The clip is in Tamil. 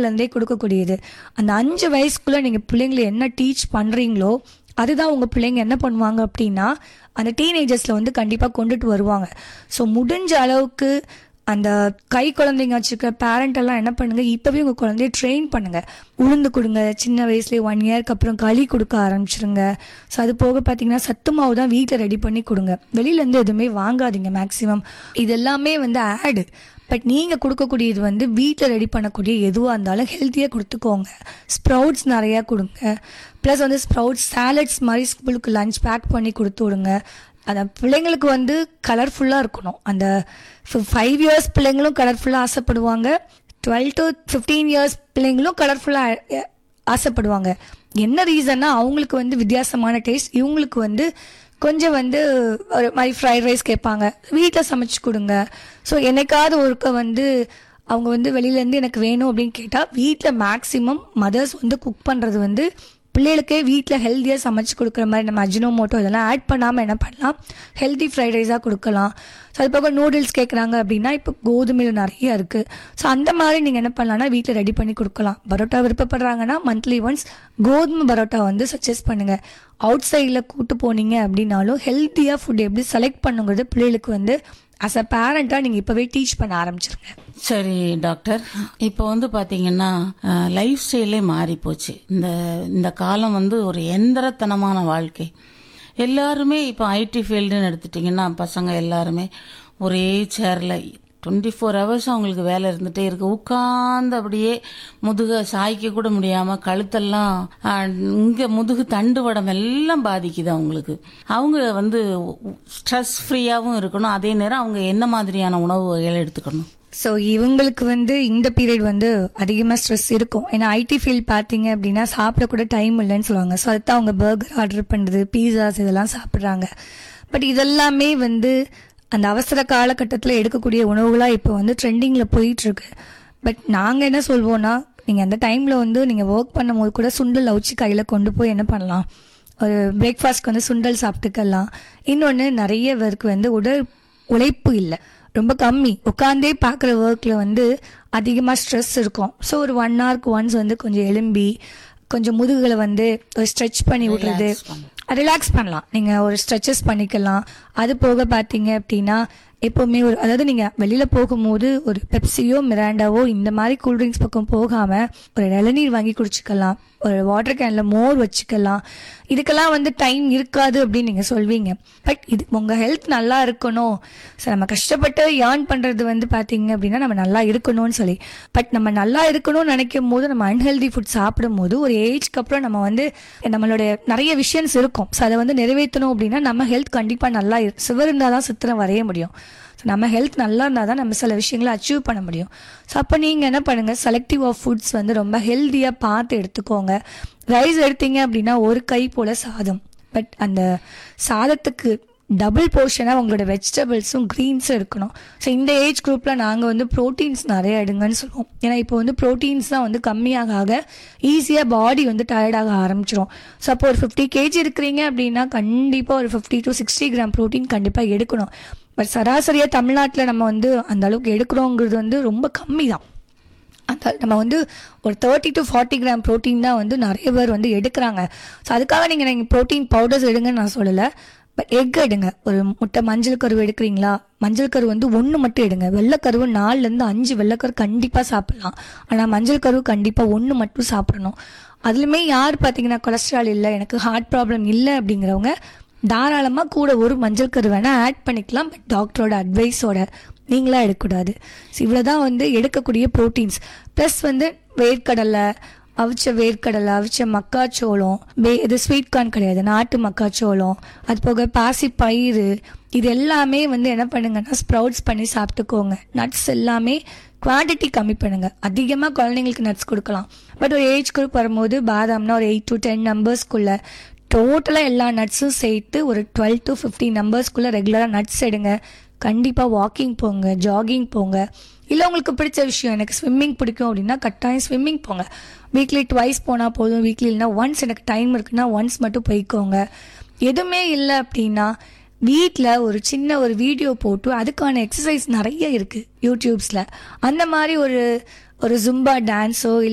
குழந்தைங்கள்லேருந்தே கொடுக்கக்கூடியது அந்த அஞ்சு வயசுக்குள்ளே நீங்கள் பிள்ளைங்களை என்ன டீச் பண்ணுறீங்களோ அதுதான் உங்கள் பிள்ளைங்க என்ன பண்ணுவாங்க அப்படின்னா அந்த டீனேஜர்ஸில் வந்து கண்டிப்பாக கொண்டுட்டு வருவாங்க ஸோ முடிஞ்ச அளவுக்கு அந்த கை குழந்தைங்க வச்சுருக்க பேரண்ட் எல்லாம் என்ன பண்ணுங்க இப்போவே உங்கள் குழந்தைய ட்ரெயின் பண்ணுங்க உளுந்து கொடுங்க சின்ன வயசுலேயே ஒன் இயர்க்கு அப்புறம் களி கொடுக்க ஆரம்பிச்சிருங்க ஸோ அது போக பார்த்தீங்கன்னா சத்து மாவு தான் வீட்டில் ரெடி பண்ணி கொடுங்க வெளியிலேருந்து எதுவுமே வாங்காதீங்க மேக்ஸிமம் இது எல்லாமே வந்து ஆடு பட் நீங்கள் கொடுக்கக்கூடியது வந்து வீட்டில் ரெடி பண்ணக்கூடிய எதுவாக இருந்தாலும் ஹெல்த்தியாக கொடுத்துக்கோங்க ஸ்ப்ரவுட்ஸ் நிறையா கொடுங்க ப்ளஸ் வந்து ஸ்ப்ரவுட்ஸ் சாலட்ஸ் மாதிரி ஸ்கூலுக்கு லஞ்ச் பேக் பண்ணி கொடுத்து விடுங்க அந்த பிள்ளைங்களுக்கு வந்து கலர்ஃபுல்லாக இருக்கணும் அந்த ஃபைவ் இயர்ஸ் பிள்ளைங்களும் கலர்ஃபுல்லாக ஆசைப்படுவாங்க டுவெல் டு ஃபிஃப்டீன் இயர்ஸ் பிள்ளைங்களும் கலர்ஃபுல்லாக ஆசைப்படுவாங்க என்ன ரீசன்னா அவங்களுக்கு வந்து வித்தியாசமான டேஸ்ட் இவங்களுக்கு வந்து கொஞ்சம் வந்து ஒரு மாதிரி ஃப்ரைட் ரைஸ் கேட்பாங்க வீட்டில் சமைச்சு கொடுங்க ஸோ என்னைக்காவது ஒருக்க வந்து அவங்க வந்து வெளியிலேருந்து எனக்கு வேணும் அப்படின்னு கேட்டால் வீட்டில் மேக்ஸிமம் மதர்ஸ் வந்து குக் பண்ணுறது வந்து பிள்ளைகளுக்கே வீட்டில் ஹெல்த்தியாக சமைச்சு கொடுக்குற மாதிரி நம்ம அஜினோமோட்டோ இதெல்லாம் ஆட் பண்ணாமல் என்ன பண்ணலாம் ஹெல்த்தி ஃப்ரைட் ரைஸாக கொடுக்கலாம் ஸோ அது போக நூடுல்ஸ் கேட்குறாங்க அப்படின்னா இப்போ கோதுமையில் நிறைய இருக்குது ஸோ அந்த மாதிரி நீங்கள் என்ன பண்ணலாம்னா வீட்டில் ரெடி பண்ணி கொடுக்கலாம் பரோட்டா விருப்பப்படுறாங்கன்னா மந்த்லி ஒன்ஸ் கோதுமை பரோட்டா வந்து சஜஸ்ட் பண்ணுங்கள் அவுட் சைடில் கூட்டு போனீங்க அப்படின்னாலும் ஹெல்த்தியாக ஃபுட் எப்படி செலக்ட் பண்ணுங்கிறது பிள்ளைகளுக்கு வந்து அஸ் அ பேரண்ட்டாக நீங்கள் இப்போவே டீச் பண்ண ஆரம்பிச்சிருங்க சரி டாக்டர் இப்போ வந்து பாத்தீங்கன்னா லைஃப் ஸ்டைலே மாறி போச்சு இந்த இந்த காலம் வந்து ஒரு எந்திரத்தனமான வாழ்க்கை எல்லாருமே இப்போ ஐடி ஃபீல்டுன்னு எடுத்துட்டிங்கன்னா பசங்க எல்லாருமே ஒரே சேரில் டுவெண்ட்டி ஃபோர் ஹவர்ஸ் அவங்களுக்கு வேலை இருந்துகிட்டே இருக்கு உட்கார்ந்து அப்படியே முதுக சாய்க்க கூட முடியாமல் கழுத்தெல்லாம் இங்கே முதுகு தண்டுவடம் எல்லாம் பாதிக்குது அவங்களுக்கு அவங்க வந்து ஸ்ட்ரெஸ் ஃப்ரீயாகவும் இருக்கணும் அதே நேரம் அவங்க என்ன மாதிரியான உணவு வகைகள் எடுத்துக்கணும் ஸோ இவங்களுக்கு வந்து இந்த பீரியட் வந்து அதிகமாக ஸ்ட்ரெஸ் இருக்கும் ஏன்னா ஐடி ஃபீல்ட் பார்த்தீங்க அப்படின்னா சாப்பிட கூட டைம் இல்லைன்னு சொல்லுவாங்க ஸோ அதுதான் அவங்க பர்கர் ஆர்டர் பண்ணுறது பீஸாஸ் இதெல்லாம் சாப்பிட்றாங்க பட் இதெல்லாமே வந்து அந்த அவசர காலகட்டத்தில் எடுக்கக்கூடிய உணவுகளாக இப்போ வந்து ட்ரெண்டிங்கில் போயிட்டுருக்கு பட் நாங்கள் என்ன சொல்வோம்னா நீங்கள் அந்த டைமில் வந்து நீங்கள் ஒர்க் பண்ணும்போது கூட சுண்டல் அவிச்சு கையில் கொண்டு போய் என்ன பண்ணலாம் ஒரு பிரேக்ஃபாஸ்ட்க்கு வந்து சுண்டல் சாப்பிட்டுக்கலாம் இன்னொன்று நிறைய பேருக்கு வந்து உடல் உழைப்பு இல்லை ரொம்ப கம்மி உட்காந்தே பார்க்குற ஒர்க்கில் வந்து அதிகமாக ஸ்ட்ரெஸ் இருக்கும் ஸோ ஒரு ஒன் ஹவருக்கு ஒன்ஸ் வந்து கொஞ்சம் எலும்பி கொஞ்சம் முதுகுகளை வந்து ஒரு ஸ்ட்ரெச் பண்ணி விடுறது ரிலாக்ஸ் பண்ணலாம் நீங்கள் ஒரு ஸ்ட்ரெச்சஸ் பண்ணிக்கலாம் அது போக பார்த்தீங்க அப்படின்னா எப்போவுமே ஒரு அதாவது நீங்கள் வெளியில் போகும்போது ஒரு பெப்சியோ மிராண்டாவோ இந்த மாதிரி கூல்ட்ரிங்க்ஸ் பக்கம் போகாமல் ஒரு இளநீர் வாங்கி குடிச்சிக்கலாம் ஒரு வாட்டர் கேனில் மோர் வச்சுக்கலாம் இதுக்கெல்லாம் வந்து டைம் இருக்காது அப்படின்னு நீங்கள் சொல்வீங்க பட் இது உங்கள் ஹெல்த் நல்லா இருக்கணும் ஸோ நம்ம கஷ்டப்பட்டு ஏர்ன் பண்ணுறது வந்து பார்த்தீங்க அப்படின்னா நம்ம நல்லா இருக்கணும்னு சொல்லி பட் நம்ம நல்லா இருக்கணும்னு நினைக்கும் போது நம்ம அன்ஹெல்தி ஃபுட் சாப்பிடும் போது ஒரு ஏஜ்க்கு அப்புறம் நம்ம வந்து நம்மளுடைய நிறைய விஷயம்ஸ் இருக்கும் ஸோ அதை வந்து நிறைவேற்றணும் அப்படின்னா நம்ம ஹெல்த் கண்டிப்பாக நல்லா சிவர் இருந்தால் தான் சித்திரம் வரைய முடியும் ஸோ நம்ம ஹெல்த் நல்லா இருந்தால் தான் நம்ம சில விஷயங்களை அச்சீவ் பண்ண முடியும் ஸோ அப்போ நீங்கள் என்ன பண்ணுங்கள் செலக்டிவ் ஆஃப் ஃபுட்ஸ் வந்து ரொம்ப ஹெல்த்தியாக பார்த்து எடுத்துக்கோங்க ரைஸ் எடுத்தீங்க அப்படின்னா ஒரு கை போல் சாதம் பட் அந்த சாதத்துக்கு டபுள் போர்ஷனாக உங்களோட வெஜிடபிள்ஸும் க்ரீன்ஸும் இருக்கணும் ஸோ இந்த ஏஜ் குரூப்பில் நாங்கள் வந்து ப்ரோட்டீன்ஸ் நிறைய எடுங்கன்னு சொல்லுவோம் ஏன்னா இப்போ வந்து ப்ரோட்டீன்ஸ் தான் வந்து கம்மியாக ஆக ஈஸியாக பாடி வந்து டயர்டாக ஆரம்பிச்சிரும் ஸோ அப்போ ஒரு ஃபிஃப்டி கேஜி இருக்கிறீங்க அப்படின்னா கண்டிப்பாக ஒரு fifty to sixty gram protein கண்டிப்பாக எடுக்கணும் பட் சராசரியாக தமிழ்நாட்டில் நம்ம வந்து அந்த அளவுக்கு எடுக்கிறோங்கிறது வந்து ரொம்ப கம்மி தான் அந்த நம்ம வந்து ஒரு thirty to forty gram protein தான் வந்து நிறைய பேர் வந்து எடுக்கிறாங்க ஸோ அதுக்காக நீங்கள் நீங்கள் ப்ரோட்டீன் பவுடர்ஸ் எடுங்கன்னு நான் சொல்லலை பட் எக் எடுங்க ஒரு முட்டை மஞ்சள் கருவு எடுக்கிறீங்களா மஞ்சள் கரு வந்து ஒன்று மட்டும் எடுங்க வெள்ளைக்கருவு நாலுலேருந்து அஞ்சு வெள்ளைக்கரு கண்டிப்பாக சாப்பிட்லாம் ஆனால் மஞ்சள் கருவு கண்டிப்பாக ஒன்று மட்டும் சாப்பிடணும் அதுலேயுமே யார் பார்த்தீங்கன்னா கொலஸ்ட்ரால் இல்லை எனக்கு ஹார்ட் ப்ராப்ளம் இல்லை அப்படிங்கிறவங்க தாராளமாக கூட ஒரு மஞ்சள் கரு வேணால் ஆட் பண்ணிக்கலாம் பட் டாக்டரோட அட்வைஸோட நீங்களாக எடுக்கக்கூடாது ஸோ இவ்வளோ தான் வந்து எடுக்கக்கூடிய ப்ரோட்டீன்ஸ் ப்ளஸ் வந்து வேர்க்கடலை அவிச்ச வேர்க்கடலை அவிச்ச மக்காச்சோளம் வே இது ஸ்வீட் கார்ன் கிடையாது நாட்டு மக்காச்சோளம் அது போக பாசி பயிறு இது எல்லாமே வந்து என்ன பண்ணுங்கன்னா ஸ்ப்ரவுட்ஸ் பண்ணி சாப்பிட்டுக்கோங்க நட்ஸ் எல்லாமே குவான்டிட்டி கம்மி பண்ணுங்க அதிகமாக குழந்தைங்களுக்கு நட்ஸ் கொடுக்கலாம் பட் ஒரு ஏஜ் குரூப் வரும்போது பாதாம்னா ஒரு எயிட் டு டென் நம்பர்ஸ்க்குள்ள டோட்டலாக எல்லா நட்ஸும் சேர்த்து ஒரு டுவெல் டு ஃபிஃப்டீன் நம்பர்ஸ்க்குள்ளே ரெகுலராக நட்ஸ் எடுங்க கண்டிப்பாக வாக்கிங் போங்க ஜாகிங் போங்க இல்லை உங்களுக்கு பிடிச்ச விஷயம் எனக்கு ஸ்விம்மிங் பிடிக்கும் அப்படின்னா கட்டாயம் ஸ்விம்மிங் போங்க வீக்லி ட்வைஸ் போனால் போதும் வீக்லி இல்லைனா ஒன்ஸ் எனக்கு டைம் இருக்குன்னா ஒன்ஸ் மட்டும் போய்க்கோங்க எதுவுமே இல்லை அப்படின்னா வீட்டில் ஒரு சின்ன ஒரு வீடியோ போட்டு அதுக்கான எக்ஸசைஸ் நிறைய இருக்குது யூடியூப்ஸில் அந்த மாதிரி ஒரு ஒரு ஜும்பா டான்ஸோ